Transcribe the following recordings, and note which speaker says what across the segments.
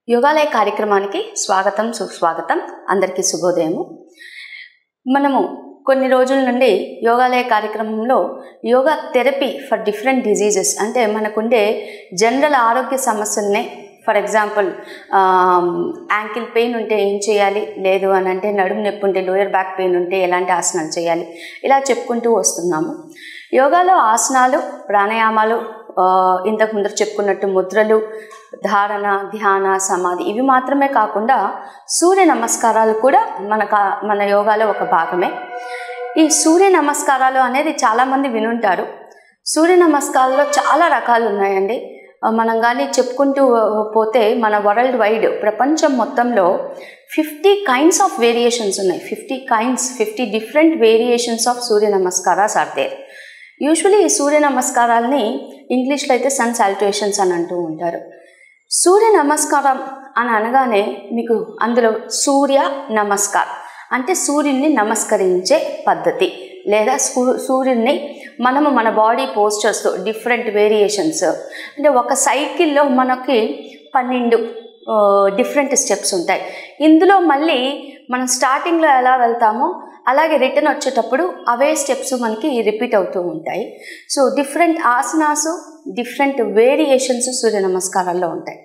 Speaker 1: యోగాలయ కార్యక్రమానికి స్వాగతం సుస్వాగతం అందరికీ శుభోదయము మనము కొన్ని రోజుల నుండి యోగాలయ కార్యక్రమంలో yoga therapy for different diseases అంటే మనకుండే జనరల్ ఆరోగ్య సమస్యల్ని ఫర్ ఎగ్జాంపుల్ యాంకిల్ పెయిన్ ఉంటే ఏం చేయాలి లేదు అని అంటే నడుము నొప్పి ఉంటే లోయర్ బ్యాక్ పెయిన్ ఉంటే ఎలాంటి ఆసనాలు చేయాలి ఇలా చెప్పుకుంటూ వస్తున్నాము యోగాలో ఆసనాలు ప్రాణాయామాలు ఆ, ఇంతకు ముందర చెప్పుకున్నట్టు ముద్రలు ధారణ ధ్యాన సమాధి ఇవి మాత్రమే కాకుండా సూర్య నమస్కారాలు కూడా మన కా- మన యోగాలో ఒక భాగమే ఈ సూర్య నమస్కారాలు అనేది చాలామంది వినుంటారు సూర్య నమస్కారాల్లో చాలా రకాలు ఉన్నాయండి ఆ, మనం కానీ చెప్పుకుంటూ పోతే మన వరల్డ్ వైడ్ ప్రపంచం మొత్తంలో ఫిఫ్టీ కైండ్స్ ఆఫ్ వేరియేషన్స్ ఉన్నాయి fifty kinds fifty different variations of Surya namaskaras are there usually ఈ సూర్య నమస్కారాల్ని ఇంగ్లీష్లో అయితే సన్ సాల్యుయేషన్స్ అని అంటూ ఉంటారు సూర్య నమస్కారం అని అనగానే మీకు అందులో సూర్య నమస్కార్ అంటే సూర్యుడిని నమస్కరించే పద్ధతి లేదా సూ- సూర్యుడిని మనము మన బాడీ పోస్చర్స్తో డిఫరెంట్ వేరియేషన్స్ అంటే ఒక సైకిల్లో మనకి పన్నెండు డిఫరెంట్ స్టెప్స్ ఉంటాయి ఇందులో మళ్ళీ మనం స్టార్టింగ్లో ఎలా వెళ్తామో అలాగే రిటర్న్ వచ్చేటప్పుడు అవే స్టెప్స్ మనకి రిపీట్ అవుతూ ఉంటాయి so different asanas different variations Surya నమస్కారాల్లో ఉంటాయి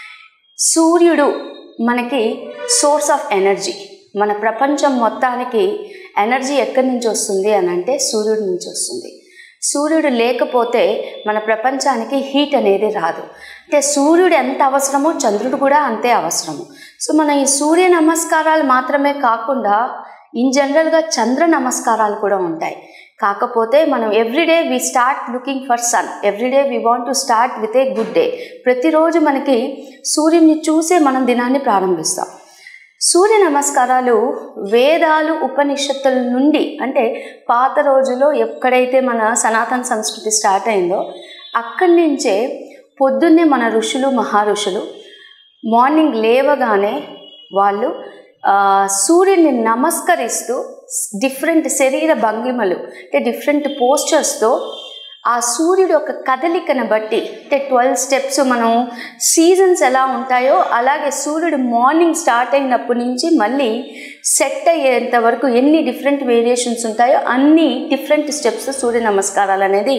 Speaker 1: సూర్యుడు మనకి సోర్స్ ఆఫ్ ఎనర్జీ మన ప్రపంచం మొత్తానికి ఎనర్జీ ఎక్కడి నుంచి వస్తుంది అని అంటే సూర్యుడి నుంచి వస్తుంది సూర్యుడు లేకపోతే మన ప్రపంచానికి హీట్ అనేది రాదు అంటే సూర్యుడు ఎంత అవసరమో చంద్రుడు కూడా అంతే అవసరము సో మన ఈ సూర్య నమస్కారాలు మాత్రమే కాకుండా ఇన్ జనరల్గా చంద్ర నమస్కారాలు కూడా ఉంటాయి కాకపోతే మనం everyday we start looking for sun everyday we want to start with a good day ప్రతిరోజు మనకి సూర్యుడిని చూసే మనం దినాన్ని ప్రారంభిస్తాం సూర్య నమస్కారాలు వేదాలు ఉపనిషత్తుల నుండి అంటే పాత రోజుల్లో ఎక్కడైతే మన సనాతన సంస్కృతి స్టార్ట్ అయిందో అక్కడి నుంచే పొద్దున్నే మన ఋషులు మహారుషులు మార్నింగ్ లేవగానే వాళ్ళు ఆ, సూర్యుడిని నమస్కరిస్తూ డిఫరెంట్ శరీర భంగిమలు అంటే డిఫరెంట్ పోస్చర్స్తో ఆ సూర్యుడు యొక్క కదలికను బట్టి అంటే ట్వెల్వ్ స్టెప్స్ మనం సీజన్స్ ఎలా ఉంటాయో అలాగే సూర్యుడు మార్నింగ్ స్టార్ట్ అయినప్పటి నుంచి మళ్ళీ సెట్ అయ్యేంత వరకు ఎన్ని డిఫరెంట్ వేరియేషన్స్ ఉంటాయో అన్ని డిఫరెంట్ స్టెప్స్ సూర్య నమస్కారాలు అనేది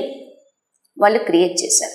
Speaker 1: వాళ్ళు క్రియేట్ చేశారు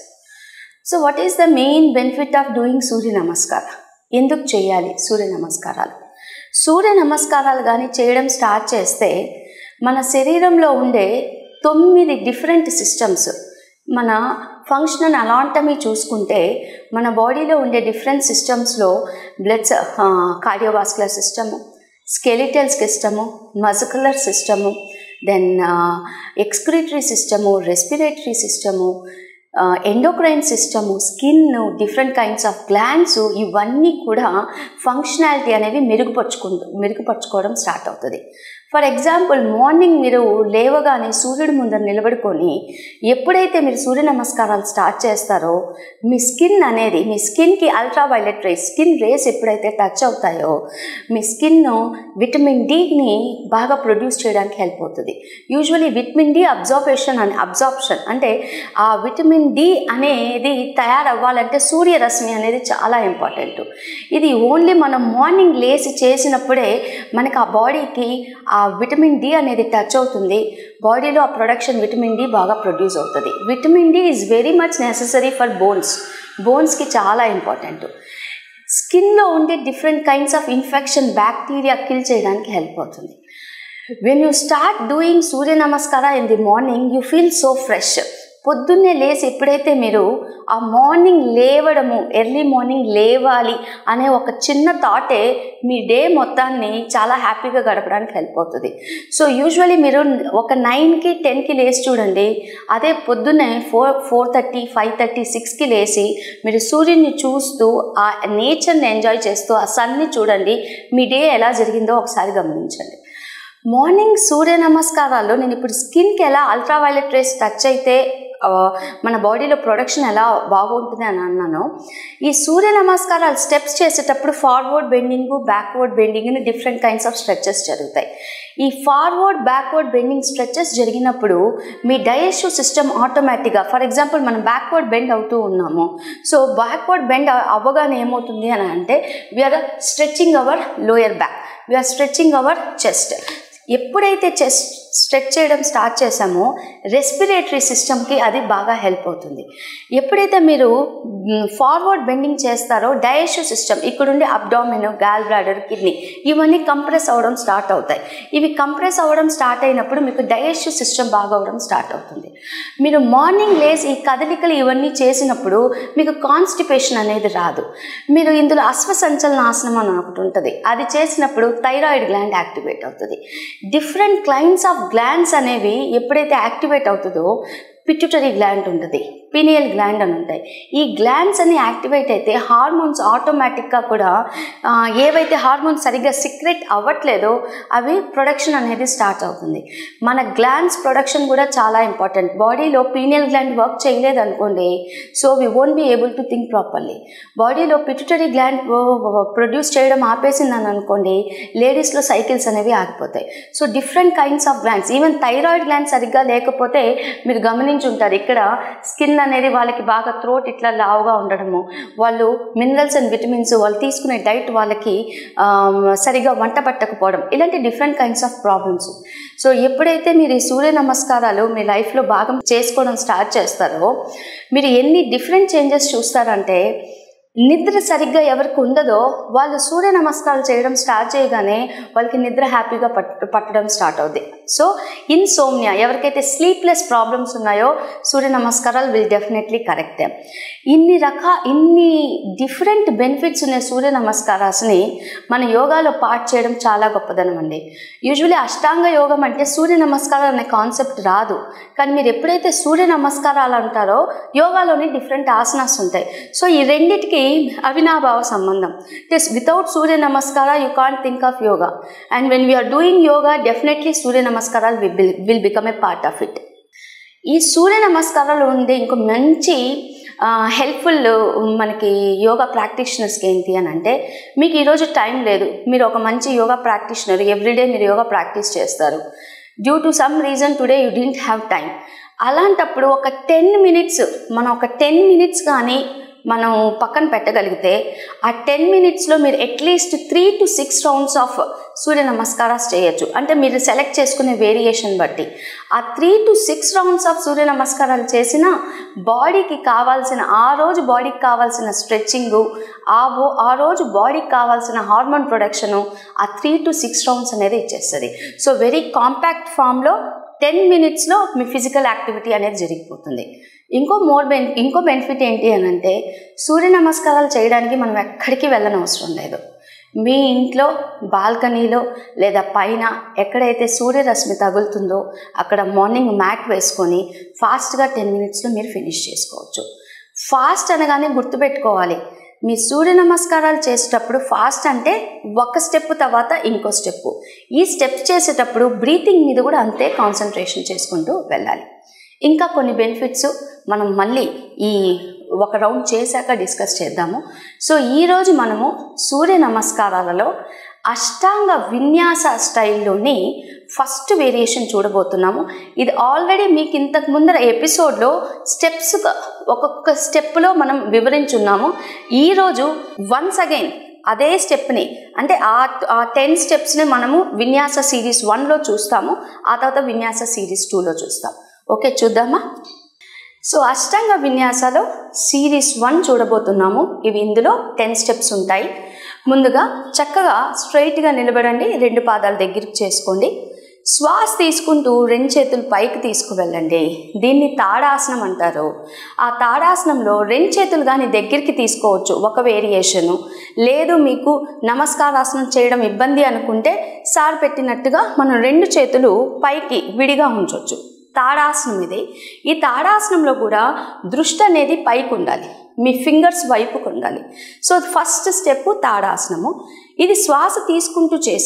Speaker 1: so what is the main benefit of doing Surya namaskara ఎందుకు చేయాలి సూర్య నమస్కారాలు సూర్య నమస్కారాలు కానీ చేయడం స్టార్ట్ చేస్తే మన శరీరంలో ఉండే తొమ్మిది డిఫరెంట్ సిస్టమ్స్ మన ఫంక్షనల్ అలాంటమీ చూసుకుంటే మన బాడీలో ఉండే డిఫరెంట్ సిస్టమ్స్లో blood cardiovascular system skeletal system muscular system then excretory system respiratory system endocrine system skin different kinds of glands ఇవన్నీ కూడా ఫంక్షనాలిటీ అనేవి మెరుగుపరుచుకుంటూ మెరుగుపరుచుకోవడం స్టార్ట్ అవుతుంది ఫర్ ఎగ్జాంపుల్ మార్నింగ్ మీరు లేవగానే సూర్యుడి ముందర నిలబడుకొని ఎప్పుడైతే మీరు సూర్య నమస్కారాలు స్టార్ట్ చేస్తారో మీ స్కిన్ అనేది మీ స్కిన్కి ultra violet rays skin rays ఎప్పుడైతే టచ్ అవుతాయో మీ స్కిన్ విటమిన్ డిని బాగా ప్రొడ్యూస్ చేయడానికి హెల్ప్ అవుతుంది యూజువలీ విటమిన్ డి అబ్జార్బేషన్ అని అబ్జార్ప్షన్ అంటే ఆ విటమిన్ డి అనేది తయారవ్వాలంటే సూర్యరశ్మి అనేది చాలా ఇంపార్టెంట్ ఇది ఓన్లీ మనం మార్నింగ్ లేచి చేసినప్పుడే మనకి ఆ బాడీకి ఆ విటమిన్ డి అనేది టచ్ అవుతుంది బాడీలో ఆ ప్రొడక్షన్ విటమిన్ డి బాగా ప్రొడ్యూస్ అవుతుంది vitamin D is very much necessary for bones బోన్స్కి చాలా ఇంపార్టెంట్ స్కిన్లో ఉండే different kinds of infection bacteria kill చేయడానికి హెల్ప్ అవుతుంది when you start doing Surya namaskara in the morning you feel so fresh పొద్దున్నే లేచి ఎప్పుడైతే మీరు ఆ మార్నింగ్ లేవడము ఎర్లీ మార్నింగ్ లేవాలి అనే ఒక చిన్న థాటే మీ డే మొత్తాన్ని చాలా హ్యాపీగా గడపడానికి హెల్ప్ అవుతుంది సో యూజువలీ మీరు ఒక నైన్కి టెన్కి లేచి చూడండి అదే పొద్దున్నే four four thirty five thirty సిక్స్కి లేచి మీరు సూర్యుడిని చూస్తూ ఆ నేచర్ని ఎంజాయ్ చేస్తూ ఆ సన్ని చూడండి మీ డే ఎలా జరిగిందో ఒకసారి గమనించండి మార్నింగ్ సూర్య నమస్కారాల్లో నేను ఇప్పుడు స్కిన్కి ఎలా అల్ట్రావైలెట్ రేస్ టచ్ అయితే ఆ, మన బాడీలో ప్రొడక్షన్ ఎలా బాగుంటుంది అని అన్నాను ఈ సూర్య నమస్కారాలు స్టెప్స్ చేసేటప్పుడు ఫార్వర్డ్ బెండింగ్ బ్యాక్వర్డ్ బెండింగ్ అని డిఫరెంట్ కైండ్స్ ఆఫ్ స్ట్రెచెస్ జరుగుతాయి ఈ ఫార్వర్డ్ బ్యాక్వర్డ్ బెండింగ్ స్ట్రెచెస్ జరిగినప్పుడు మీ డైజెస్టివ్ సిస్టమ్ ఆటోమేటిక్గా ఫర్ ఎగ్జాంపుల్ మనం బ్యాక్వర్డ్ బెండ్ అవుతూ ఉన్నాము సో బ్యాక్వర్డ్ బెండ్ అవ్వగానే ఏమవుతుంది అని అంటే we're stretching our lower back we're stretching our chest ఎప్పుడైతే చెస్ట్ స్ట్రెచ్ చేయడం స్టార్ట్ చేసామో రెస్పిరేటరీ సిస్టమ్కి అది బాగా హెల్ప్ అవుతుంది ఎప్పుడైతే మీరు ఫార్వర్డ్ బెండింగ్ చేస్తారో డైజెస్టివ్ సిస్టమ్ ఇక్కడుండి అబ్డామిన్ గాల్ బ్లాడర్ కిడ్నీ ఇవన్నీ కంప్రెస్ అవ్వడం స్టార్ట్ అవుతాయి ఇవి కంప్రెస్ అవ్వడం స్టార్ట్ అయినప్పుడు మీకు డైజెస్టివ్ సిస్టమ్ బాగా అవ్వడం స్టార్ట్ అవుతుంది మీరు మార్నింగ్ లేస్ ఈ కదలికలు ఇవన్నీ చేసినప్పుడు మీకు కాన్స్టిపేషన్ అనేది రాదు మీరు ఇందులో అశ్వసంచలనాసనం అని ఒకటి ఉంటుంది అది చేసినప్పుడు థైరాయిడ్ గ్లాండ్ యాక్టివేట్ అవుతుంది డిఫరెంట్ క్లైంట్స్ ఆఫ్ గ్లాండ్స్ అనేవి ఎప్పుడైతే యాక్టివేట్ అవుతుందో పిట్యూటరీ గ్లాండ్ ఉంటుంది పినియల్ గ్లాండ్ అని ఉంటాయి ఈ గ్లాండ్స్ అన్ని యాక్టివేట్ అయితే హార్మోన్స్ ఆటోమేటిక్గా కూడా ఆ, ఏవైతే హార్మోన్స్ సరిగ్గా సీక్రెట్ అవ్వట్లేదో అవి ప్రొడక్షన్ అనేది స్టార్ట్ అవుతుంది మన గ్లాండ్స్ ప్రొడక్షన్ కూడా చాలా ఇంపార్టెంట్ బాడీలో పీనియల్ గ్లాండ్ వర్క్ చేయలేదు అనుకోండి so we won't be able to think properly బాడీలో పిట్యూటరీ గ్లాండ్ ప్రొడ్యూస్ చేయడం ఆపేసిందని అనుకోండి లేడీస్లో సైకిల్స్ అనేవి ఆగిపోతాయి so different kinds of glands even thyroid gland సరిగ్గా లేకపోతే మీరు గమనించి ఉంటారు ఇక్కడ స్కిన్ అనేది వాళ్ళకి బాగా థ్రోట్ ఇట్లా లావుగా ఉండడము వాళ్ళు మినరల్స్ అండ్ విటమిన్స్ వాళ్ళు తీసుకునే డైట్ వాళ్ళకి ఆమ్, సరిగా వంట పట్టకపోవడం ఇలాంటి different kinds of problems so ఎప్పుడైతే మీరు ఈ సూర్య నమస్కారాలు మీ లైఫ్లో భాగం చేసుకోవడం స్టార్ట్ చేస్తారో మీరు ఎన్ని డిఫరెంట్ చేంజెస్ చూస్తారంటే నిద్ర సరిగ్గా ఎవరికి ఉండదో వాళ్ళు సూర్య నమస్కారాలు చేయడం స్టార్ట్ చేయగానే వాళ్ళకి నిద్ర హ్యాపీగా పట్ట పట్టడం స్టార్ట్ అవుద్ది సో ఇన్సోమ్నియా ఎవరికైతే స్లీప్లెస్ ప్రాబ్లమ్స్ ఉన్నాయో సూర్య నమస్కారాలు విల్ డెఫినెట్లీ కరెక్ట్ ఇన్ని రకా ఇన్ని డిఫరెంట్ బెనిఫిట్స్ ఉన్న సూర్య నమస్కారాస్ని మన యోగాలో పార్ట్ చేయడం చాలా గొప్పదనం అండి యూజువలీ అష్టాంగ యోగం అంటే సూర్య నమస్కారాలు అనే కాన్సెప్ట్ రాదు కానీ మీరు ఎప్పుడైతే సూర్య నమస్కారాలు అంటారో యోగాలోని డిఫరెంట్ ఆసనాస్ ఉంటాయి సో ఈ రెండిటికి అవినాభావ సంబంధం just without Surya namaskara you can't think of yoga and when we're doing yoga definitely Surya నమస్కారాలు will will become a part of it ఈ సూర్య నమస్కారాలు ఉండే ఇంకో మంచి హెల్ప్ఫుల్ మనకి యోగా ప్రాక్టీషనర్స్కి ఏంటి అని అంటే మీకు ఈరోజు టైం లేదు మీరు ఒక మంచి యోగా ప్రాక్టీషనర్ ఎవ్రీడే మీరు యోగా ప్రాక్టీస్ చేస్తారు due to some reason today you didn't have time అలాంటప్పుడు ఒక టెన్ మినిట్స్ మనం ఒక టెన్ మినిట్స్ కానీ మనం పక్కన పెట్టగలిగితే ఆ టెన్ మినిట్స్లో మీరు at least three to six rounds of Surya నమస్కారాలు చేయొచ్చు అంటే మీరు సెలెక్ట్ చేసుకునే వేరియేషన్ బట్టి ఆ three to six rounds of Surya నమస్కారాలు చేసిన బాడీకి కావాల్సిన ఆ రోజు బాడీకి కావాల్సిన స్ట్రెచ్చింగు ఆ బో ఆ రోజు బాడీకి కావాల్సిన హార్మోన్ ప్రొడక్షను ఆ త్రీ టు సిక్స్ రౌండ్స్ అనేది ఇచ్చేస్తుంది సో వెరీ కాంపాక్ట్ ఫామ్లో టెన్ మినిట్స్లో మీ ఫిజికల్ యాక్టివిటీ అనేది జరిగిపోతుంది ఇంకో మోర్ బెన్ ఇంకో బెనిఫిట్ ఏంటి అని అంటే సూర్య నమస్కారాలు చేయడానికి మనం ఎక్కడికి వెళ్ళనవసరం లేదు మీ ఇంట్లో బాల్కనీలో లేదా పైన ఎక్కడైతే సూర్యరశ్మి తగులుతుందో అక్కడ మార్నింగ్ మ్యాట్ వేసుకొని ఫాస్ట్గా టెన్ మినిట్స్లో మీరు ఫినిష్ చేసుకోవచ్చు ఫాస్ట్ అనగానే గుర్తుపెట్టుకోవాలి మీ సూర్య నమస్కారాలు చేసేటప్పుడు ఫాస్ట్ అంటే ఒక స్టెప్ తర్వాత ఇంకో స్టెప్ ఈ స్టెప్స్ చేసేటప్పుడు బ్రీతింగ్ మీద కూడా అంతే కాన్సన్ట్రేషన్ చేసుకుంటూ వెళ్ళాలి ఇంకా కొన్ని బెనిఫిట్స్ మనం మళ్ళీ ఈ ఒక రౌండ్ చేశాక డిస్కస్ చేద్దాము సో ఈరోజు మనము సూర్య నమస్కారాలలో అష్టాంగ విన్యాస స్టైల్లోని ఫస్ట్ వేరియేషన్ చూడబోతున్నాము ఇది ఆల్రెడీ మీకు ఇంతకు ముందర ఎపిసోడ్లో స్టెప్స్ ఒక్కొక్క స్టెప్లో మనం వివరించున్నాము ఈరోజు వన్స్ అగైన్ అదే స్టెప్ని అంటే ఆ ఆ టెన్ స్టెప్స్ని మనము విన్యాస సిరీస్ వన్లో చూస్తాము ఆ తర్వాత విన్యాస సిరీస్ టూలో చూస్తాం ఓకే చూద్దామా సో అష్టాంగ విన్యాసాలో సిరీస్ వన్ చూడబోతున్నాము ఇవి ఇందులో టెన్ స్టెప్స్ ఉంటాయి ముందుగా చక్కగా స్ట్రైట్గా నిలబడండి రెండు పాదాలు దగ్గరికి చేసుకోండి శ్వాస తీసుకుంటూ రెండు చేతులు పైకి తీసుకువెళ్ళండి దీన్ని తాడాసనం అంటారు ఆ తాడాసనంలో రెండు చేతులు కానీ దగ్గరికి తీసుకోవచ్చు ఒక వేరియేషను లేదు మీకు నమస్కారాసనం చేయడం ఇబ్బంది అనుకుంటే సార్ పెట్టినట్టుగా మనం రెండు చేతులు పైకి విడిగా ఉంచవచ్చు తాడాసనం ఇది ఈ తాడాసనంలో కూడా దృష్టి అనేది పైకి ఉండాలి మీ ఫింగర్స్ వైపుకు ఉండాలి సో ఫస్ట్ స్టెప్ తాడాసనము ఇది శ్వాస తీసుకుంటూ చేశారు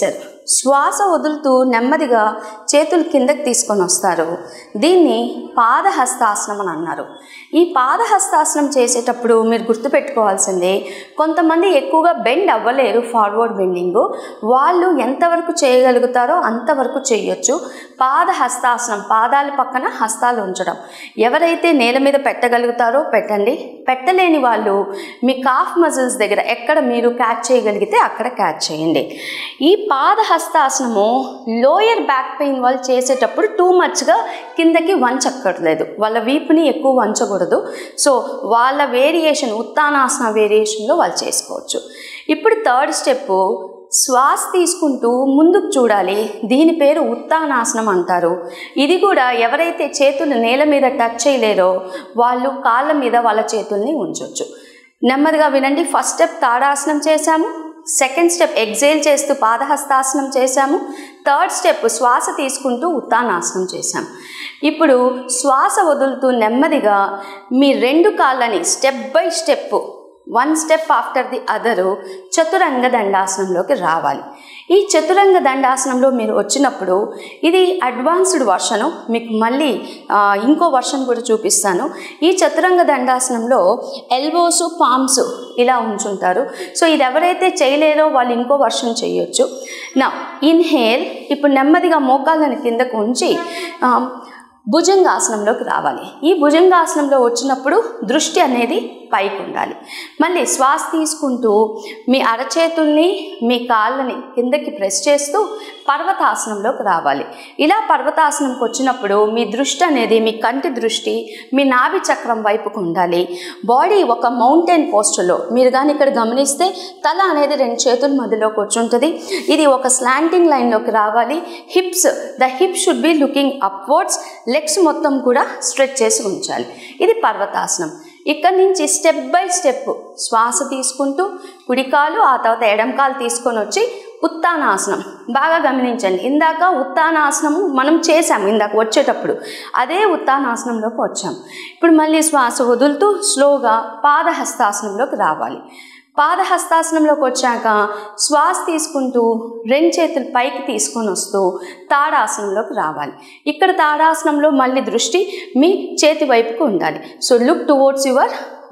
Speaker 1: శ్వాస వదులుతూ నెమ్మదిగా చేతులు కిందకి తీసుకొని వస్తారు దీన్ని పాదహస్తాసనం అని అన్నారు ఈ పాదహస్తాసనం చేసేటప్పుడు మీరు గుర్తుపెట్టుకోవాల్సిందే కొంతమంది ఎక్కువగా బెండ్ అవ్వలేరు ఫార్వర్డ్ బెండింగ్ వాళ్ళు ఎంతవరకు చేయగలుగుతారో అంతవరకు చేయొచ్చు పాదహస్తాసనం పాదాల పక్కన హస్తాలు ఉంచడం ఎవరైతే నేల మీద పెట్టగలుగుతారో పెట్టండి పెట్టలేని వాళ్ళు మీ కాఫ్ మజిల్స్ దగ్గర ఎక్కడ మీరు క్యాచ్ చేయగలిగితే అక్కడ క్యాచ్ చేయండి ఈ పాదహస్తాసనము లోయర్ బ్యాక్ పెయిన్ వాళ్ళు చేసేటప్పుడు టూ మచ్గా కిందకి వంచక్కర్లేదు వాళ్ళ వీపుని ఎక్కువ వంచకూడదు సో వాళ్ళ వేరియేషన్ ఉత్తానాసన వేరియేషన్లో వాళ్ళు చేసుకోవచ్చు ఇప్పుడు థర్డ్ స్టెప్ శ్వాస తీసుకుంటూ ముందుకు చూడాలి దీని పేరు ఉత్తానాసనం అంటారు ఇది కూడా ఎవరైతే చేతులు నేల మీద టచ్ చేయలేరో వాళ్ళు కాళ్ళ మీద వాళ్ళ చేతుల్ని ఉంచవచ్చు నెమ్మదిగా వినండి ఫస్ట్ స్టెప్ తాడాసనం చేశాము సెకండ్ స్టెప్ ఎగ్జైల్ చేస్తూ పాదహస్తాసనం చేశాము థర్డ్ స్టెప్ శ్వాస తీసుకుంటూ ఉత్తానాసనం చేశాం ఇప్పుడు శ్వాస వదులుతూ నెమ్మదిగా మీ రెండు కాళ్ళని step by step one step after the other Chaturanga దండాసనంలోకి రావాలి ఈ చతురంగ దండాసనంలో మీరు వచ్చినప్పుడు ఇది అడ్వాన్స్డ్ వర్షను మీకు మళ్ళీ ఆ, ఇంకో వర్షన్ కూడా చూపిస్తాను ఈ చతురంగ దండాసనంలో ఎల్బోస్ పామ్స్ ఇలా ఉంచుంటారు సో ఇది ఎవరైతే చేయలేరో వాళ్ళు ఇంకో వర్షన్ చేయొచ్చు నా ఇన్హేల్ ఇప్పుడు నెమ్మదిగా మోకాళ్ళని కిందకు ఉంచి ఆ, భుజంగాసనంలోకి రావాలి ఈ భుజంగాసనంలో వచ్చినప్పుడు దృష్టి అనేది పైకి ఉండాలి మళ్ళీ శ్వాస తీసుకుంటూ మీ అరచేతుల్ని మీ కాళ్ళని కిందకి ప్రెస్ చేస్తూ పర్వతాసనంలోకి రావాలి ఇలా పర్వతాసనంకి వచ్చినప్పుడు మీ దృష్టి అనేది మీ కంటి దృష్టి మీ నాభి చక్రం వైపుకు ఉండాలి బాడీ ఒక మౌంటైన్ పోస్టర్లో మీరు కానీ ఇక్కడ గమనిస్తే తల అనేది రెండు చేతుల మధ్యలో కూర్చుంటుంది ఇది ఒక స్లాంటింగ్ లైన్లోకి రావాలి hips the hip should be looking upwards legs మొత్తం కూడా స్ట్రెచ్ చేసి ఉంచాలి ఇది పర్వతాసనం ఇక్కడ నుంచి స్టెప్ బై స్టెప్ శ్వాస తీసుకుంటూ కుడికాలు ఆ తర్వాత ఎడంకాలు తీసుకొని వచ్చి ఉత్తానాసనం బాగా గమనించండి ఇందాక ఉత్తానాసనము మనం చేసాము ఇందాక వచ్చేటప్పుడు అదే ఉత్తానాసనంలోకి వచ్చాం ఇప్పుడు మళ్ళీ శ్వాస వదులుతూ స్లోగా పాదహస్తాసనంలోకి రావాలి పాదహస్తాసనంలోకి వచ్చాక శ్వాస తీసుకుంటూ రెండు చేతులు పైకి తీసుకొని వస్తూ తాడాసనంలోకి రావాలి ఇక్కడ తాడాసనంలో మళ్ళీ దృష్టి మీ చేతి వైపుకు ఉండాలి so look towards your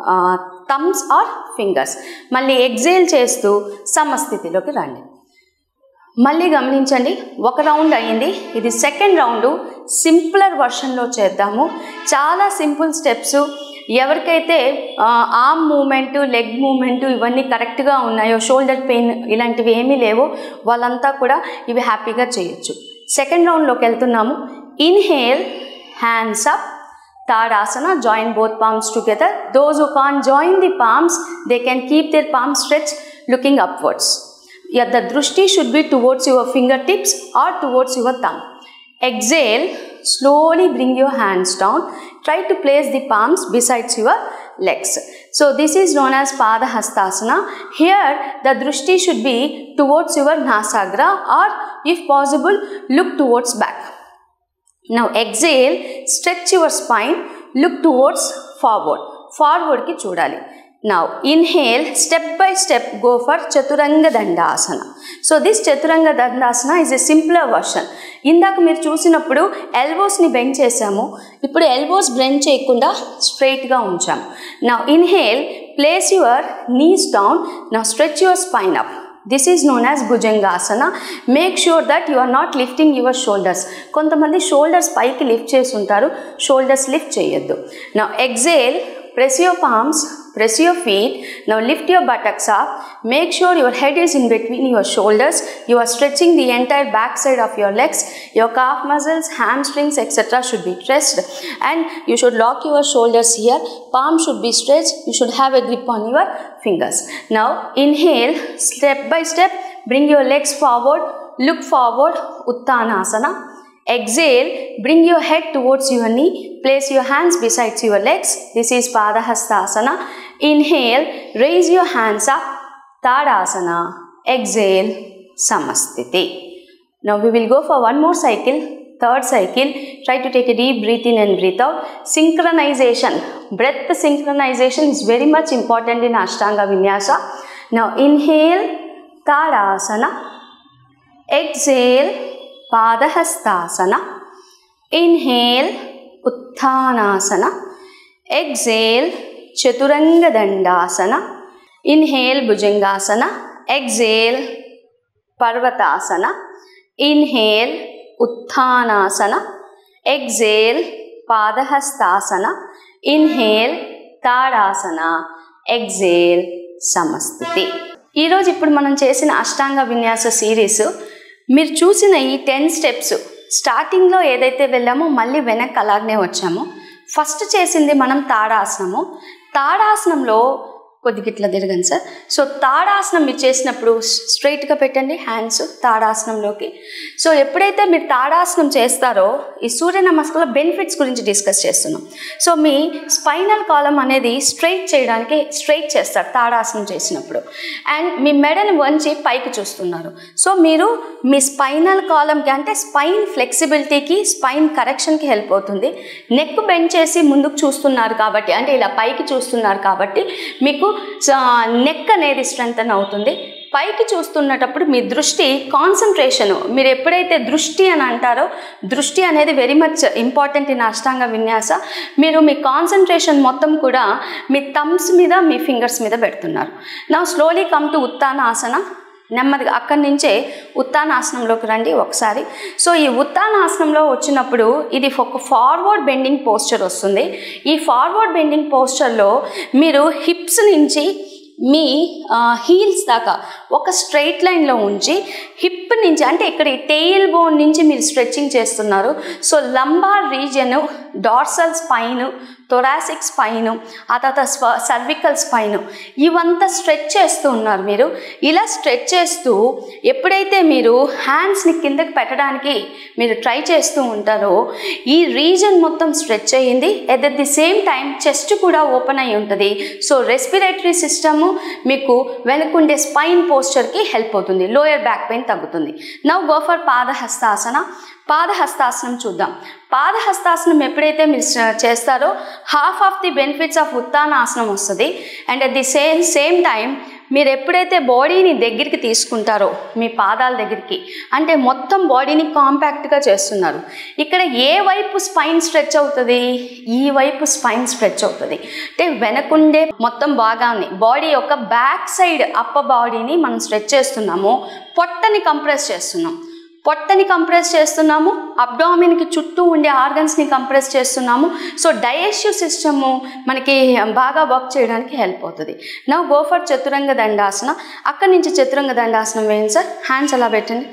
Speaker 1: thumbs or fingers మళ్ళీ ఎగ్జైల్ చేస్తూ సమస్థితిలోకి రండి మళ్ళీ గమనించండి ఒక రౌండ్ అయ్యింది ఇది సెకండ్ రౌండ్ సింపులర్ వర్షన్లో చేద్దాము చాలా సింపుల్ స్టెప్స్ ఎవరికైతే ఆర్మ్ మూమెంట్ లెగ్ మూమెంట్ ఇవన్నీ కరెక్ట్గా ఉన్నాయో షోల్డర్ పెయిన్ ఇలాంటివి ఏమీ లేవో వాళ్ళంతా కూడా ఇవి హ్యాపీగా చేయొచ్చు సెకండ్ రౌండ్లోకి వెళ్తున్నాము inhale hands up Tadasana, join both palms together. Those who can't join the palms, they can keep their palms stretched looking upwards. Yeah, the drushti should be towards your fingertips or towards your thumb. Exhale, slowly bring your hands down. Try to place the palms besides your legs. So this is known as Padahastasana. Here the drushti should be towards your nasagra or if possible look towards back. Now exhale, stretch your spine, look towards forward. Forward కి చూడాలి Now inhale, step by step go for Chaturanga Dandasana. So this Chaturanga Dandasana is a simpler version. ఇందాక మీరు చూసినప్పుడు ఎల్బోస్ని bend చేసాము ఇప్పుడు elbows bend చేయకుండా స్ట్రైట్గా ఉంచాము నా inhale place your knees down నా stretch your spine up this is known as Bhujangasana make sure that you are not lifting your shoulders కొంతమంది షోల్డర్స్ పైకి లిఫ్ట్ చేసి ఉంటారు షోల్డర్స్ లిఫ్ట్ చేయొద్దు నా exhale press your palms press your feet now lift your buttocks up make sure your head is in between your shoulders you are stretching the entire back side of your legs your calf muscles hamstrings etc should be stretched and you should lock your shoulders here palm should be stretched you should have a grip on your fingers now inhale step by step bring your legs forward look forward uttanasana Exhale, bring your head towards your knee, place your hands beside your legs. This is Padahastasana. Inhale, raise your hands up, Tadasana. Exhale, Samastiti. Now we will go for one more cycle, third cycle. Try to take a deep breath in and breathe out. Synchronization, breath synchronization is very much important in Ashtanga Vinyasa. Now inhale, Tadasana. Exhale Padahastasana inhale Uttanasana exhale Chaturanga Dandasana inhale Bhujangasana exhale Parvatasana inhale Uttanasana exhale Padahastasana inhale Tadasana exhale Samasthiti ఈరోజు ఇప్పుడు మనం చేసిన అష్టాంగ విన్యాస series మీరు చూసిన ఈ ten steps స్టార్టింగ్లో ఏదైతే వెళ్ళామో మళ్ళీ వెనక్కి అలాగనే వచ్చాము ఫస్ట్ చేసింది మనం తాడాసనము తాడాసనంలో కొద్దిగా ఇట్లా తిరగండి సార్ సో తాడాసనం మీరు చేసినప్పుడు స్ట్రైట్గా పెట్టండి హ్యాండ్స్ తాడాసనంలోకి సో ఎప్పుడైతే మీరు తాడాసనం చేస్తారో ఈ సూర్య నమస్కారంలో బెనిఫిట్స్ గురించి డిస్కస్ చేస్తున్నాం సో మీ స్పైనల్ కాలం అనేది స్ట్రైట్ చేయడానికి స్ట్రైట్ చేస్తారు తాడాసనం చేసినప్పుడు అండ్ మీ మెడని వంచి పైకి చూస్తున్నారు సో మీరు మీ స్పైనల్ కాలంకి అంటే స్పైన్ ఫ్లెక్సిబిలిటీకి స్పైన్ కరెక్షన్కి హెల్ప్ అవుతుంది నెక్ బెండ్ చేసి ముందుకు చూస్తున్నారు కాబట్టి అంటే ఇలా పైకి చూస్తున్నారు కాబట్టి మీకు నెక్ అనేది స్ట్రెంగ్తన్ అవుతుంది పైకి చూస్తున్నటప్పుడు మీ దృష్టి కాన్సన్ట్రేషన్ మీరు ఎప్పుడైతే దృష్టి అని అంటారో దృష్టి అనేది very much important in Ashtanga Vinyasa మీరు మీ కాన్సన్ట్రేషన్ మొత్తం కూడా మీ థమ్స్ మీద మీ ఫింగర్స్ మీద పెడుతున్నారు నా slowly come to Uttana asana నెమ్మదిగా అక్కడి నుంచే ఉత్తానాసనంలోకి రండి ఒకసారి సో ఈ ఉత్తానాసనంలో వచ్చినప్పుడు ఇది ఒక ఫార్వర్డ్ బెండింగ్ పోస్చర్ వస్తుంది ఈ ఫార్వర్డ్ బెండింగ్ పోస్చర్లో మీరు హిప్స్ నుంచి మీ హీల్స్ దాకా ఒక స్ట్రైట్ లైన్లో ఉంచి హిప్ నుంచి అంటే ఇక్కడ టెయిల్ బోన్ నుంచి మీరు స్ట్రెచ్చింగ్ చేస్తున్నారు so lumbar region dorsal spine thoracic spine ఆ తర్వాత స్వ సర్వికల్ స్పైన్ ఇవంతా స్ట్రెచ్ చేస్తూ ఉన్నారు మీరు ఇలా స్ట్రెచ్ చేస్తూ ఎప్పుడైతే మీరు హ్యాండ్స్ని కిందకి పెట్టడానికి మీరు ట్రై చేస్తూ ఉంటారో ఈ రీజన్ మొత్తం స్ట్రెచ్ అయ్యింది at the same time chest కూడా ఓపెన్ అయి ఉంటుంది సో రెస్పిరేటరీ సిస్టము మీకు వెనుకుండే స్పైన్ పోస్చర్కి హెల్ప్ అవుతుంది లోయర్ బ్యాక్ పెయిన్ తగ్గుతుంది నవ్ గో ఫర్ పాదహస్తాసన పాదహస్తాసనం చూద్దాం పాదహస్తాసనం ఎప్పుడైతే మీరు చేస్తారో half of the benefits of ఉత్తానాసనం వస్తుంది and at the same same time మీరు ఎప్పుడైతే బాడీని దగ్గరికి తీసుకుంటారో మీ పాదాల దగ్గరికి అంటే మొత్తం బాడీని కాంపాక్ట్గా చేస్తున్నారు ఇక్కడ ఏ వైపు స్పైన్ స్ట్రెచ్ అవుతుంది ఈ వైపు స్పైన్ స్ట్రెచ్ అవుతుంది అంటే వెనకుండే మొత్తం భాగాన్ని బాడీ యొక్క బ్యాక్ సైడ్ అప్ప బాడీని మనం స్ట్రెచ్ చేస్తున్నాము పొట్టని కంప్రెస్ చేస్తున్నాం పొట్టని కంప్రెస్ చేస్తున్నాము అబ్డామిన్కి చుట్టూ ఉండే ఆర్గన్స్ని కంప్రెస్ చేస్తున్నాము సో డైజెస్టివ్ సిస్టము మనకి బాగా వర్క్ చేయడానికి హెల్ప్ అవుతుంది నా గో ఫర్ చతురంగ దండాసన అక్కడి నుంచి చతురంగ దండాసనం వేయండి సార్ హ్యాండ్స్ అలా పెట్టండి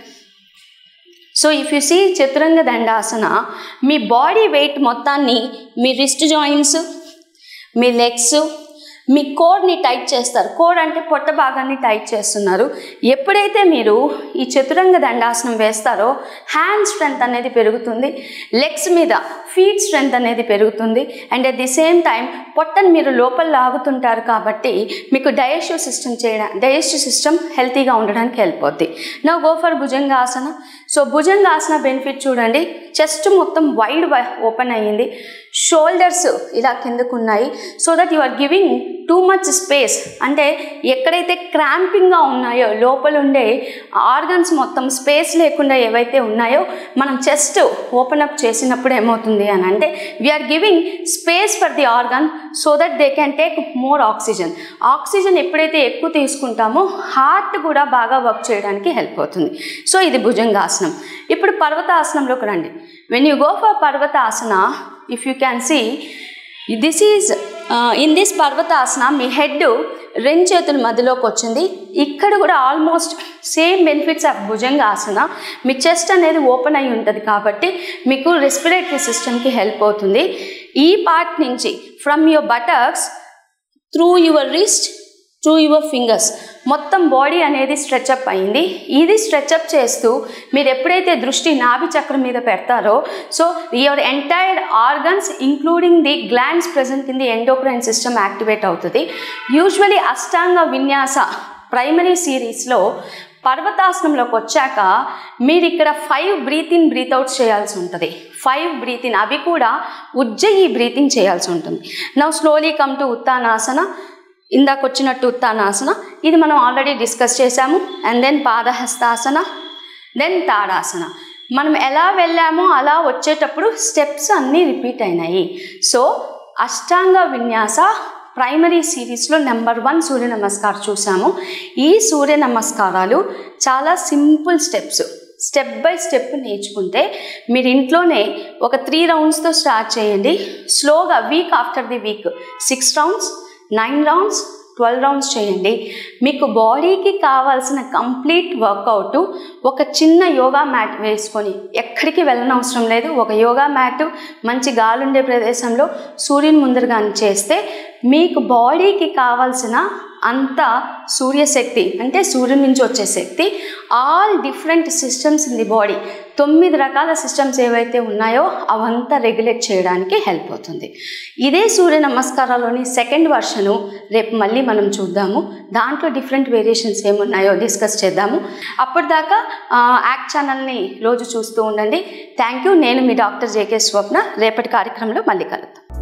Speaker 1: సో ఇఫ్ యు సీ చతురంగ దండాసన మీ బాడీ వెయిట్ మొత్తాన్ని మీ రిస్ట్ జాయింట్స్ మీ లెగ్స్ మీ కోడ్ని టైట్ చేస్తారు కోడ్ అంటే పొట్ట భాగాన్ని టైట్ చేస్తున్నారు ఎప్పుడైతే మీరు ఈ చతురంగ దండాసనం వేస్తారో హ్యాండ్ స్ట్రెంగ్త్ అనేది పెరుగుతుంది లెగ్స్ మీద ఫీట్ స్ట్రెంగ్త్ అనేది పెరుగుతుంది and at the same time పొట్టని మీరు లోపల లాగుతుంటారు కాబట్టి మీకు డైజెస్టివ్ సిస్టమ్ చేయడం డైజెస్టివ్ సిస్టమ్ హెల్తీగా ఉండడానికి హెల్ప్ అవుద్ది నా go for Bhujangasana so Bhujangasana benefit చూడండి చెస్ట్ మొత్తం వైడ్ ఓపెన్ అయ్యింది షోల్డర్స్ ఇలా కిందకు ఉన్నాయి so that you are giving too much space అంటే ఎక్కడైతే క్రాంపింగ్గా ఉన్నాయో లోపల ఉండే ఆర్గన్స్ మొత్తం స్పేస్ లేకుండా ఏవైతే ఉన్నాయో మనం చెస్ట్ ఓపెన్ అప్ చేసినప్పుడు ఏమవుతుంది అని అంటే we are giving space for the organ so that they can take more oxygen oxygen ఎప్పుడైతే ఎక్కువ తీసుకుంటామో హార్ట్ కూడా బాగా వర్క్ చేయడానికి హెల్ప్ అవుతుంది సో ఇది భుజంగాసనం ఇప్పుడు పర్వతాసనంలోకి రండి when you go for Parvatasana if you can see this is in this Parvatasana మీ హెడ్ రెండు చేతుల మధ్యలోకి వచ్చింది ఇక్కడ కూడా almost same benefits of Bhujangasana మీ చెస్ట్ అనేది ఓపెన్ అయి ఉంటుంది కాబట్టి మీకు రెస్పిరేటరీ సిస్టమ్కి హెల్ప్ అవుతుంది ఈ పార్ట్ నుంచి from your buttocks through your wrist through your fingers మొత్తం బాడీ అనేది స్ట్రెచ్అప్ అయింది ఇది స్ట్రెచ్అప్ చేస్తూ మీరు ఎప్పుడైతే దృష్టి నాభి చక్రం మీద పెడతారో so your entire organs including the glands present in the endocrine system activate అవుతుంది యూజువలీ అష్టాంగ విన్యాస ప్రైమరీ సిరీస్లో పర్వతాసనంలోకి వచ్చాక మీరు ఇక్కడ five breath in breath out చేయాల్సి ఉంటుంది ఫైవ్ బ్రీత్ ఇన్ అవి కూడా ఉజ్జయి బ్రీతింగ్ చేయాల్సి ఉంటుంది now slowly come to Uttanasana ఇందాక వచ్చినట్టు ఉత్తానాసన ఇది మనం ఆల్రెడీ డిస్కస్ చేశాము and then Padahastasana then Tadasana మనం ఎలా వెళ్ళామో అలా వచ్చేటప్పుడు స్టెప్స్ అన్నీ రిపీట్ అయినాయి సో అష్టాంగ విన్యాస ప్రైమరీ సిరీస్లో నెంబర్ వన్ సూర్య నమస్కారం చూసాము ఈ సూర్య నమస్కారాలు చాలా simple steps step by step నేర్చుకుంటే మీరు ఇంట్లోనే ఒక త్రీ రౌండ్స్తో స్టార్ట్ చేయండి స్లోగా week after the week six rounds nine rounds twelve rounds చేయండి మీకు బాడీకి కావాల్సిన కంప్లీట్ వర్కౌట్ ఒక చిన్న యోగా మ్యాట్ వేసుకొని ఎక్కడికి వెళ్ళనవసరం లేదు ఒక యోగా మ్యాట్ మంచి గాలుండే ప్రదేశంలో సూర్యుని ముందరగాని చేస్తే మీకు బాడీకి కావాల్సిన అంత సూర్యశక్తి అంటే సూర్యుని నుంచి వచ్చే శక్తి all different systems in the body తొమ్మిది రకాల సిస్టమ్స్ ఏవైతే ఉన్నాయో అవంతా రెగ్యులేట్ చేయడానికి హెల్ప్ అవుతుంది ఇదే సూర్య నమస్కారాలోని సెకండ్ వర్షను రేపు మళ్ళీ మనం చూద్దాము దాంట్లో డిఫరెంట్ వేరియేషన్స్ ఏమున్నాయో డిస్కస్ చేద్దాము అప్పటిదాకా యాక్ట్ ఛానల్ని రోజు చూస్తూ ఉండండి థ్యాంక్ యూ నేను మీ డాక్టర్ జేకే స్వప్న రేపటి కార్యక్రమంలో మళ్ళీ కలుద్దాం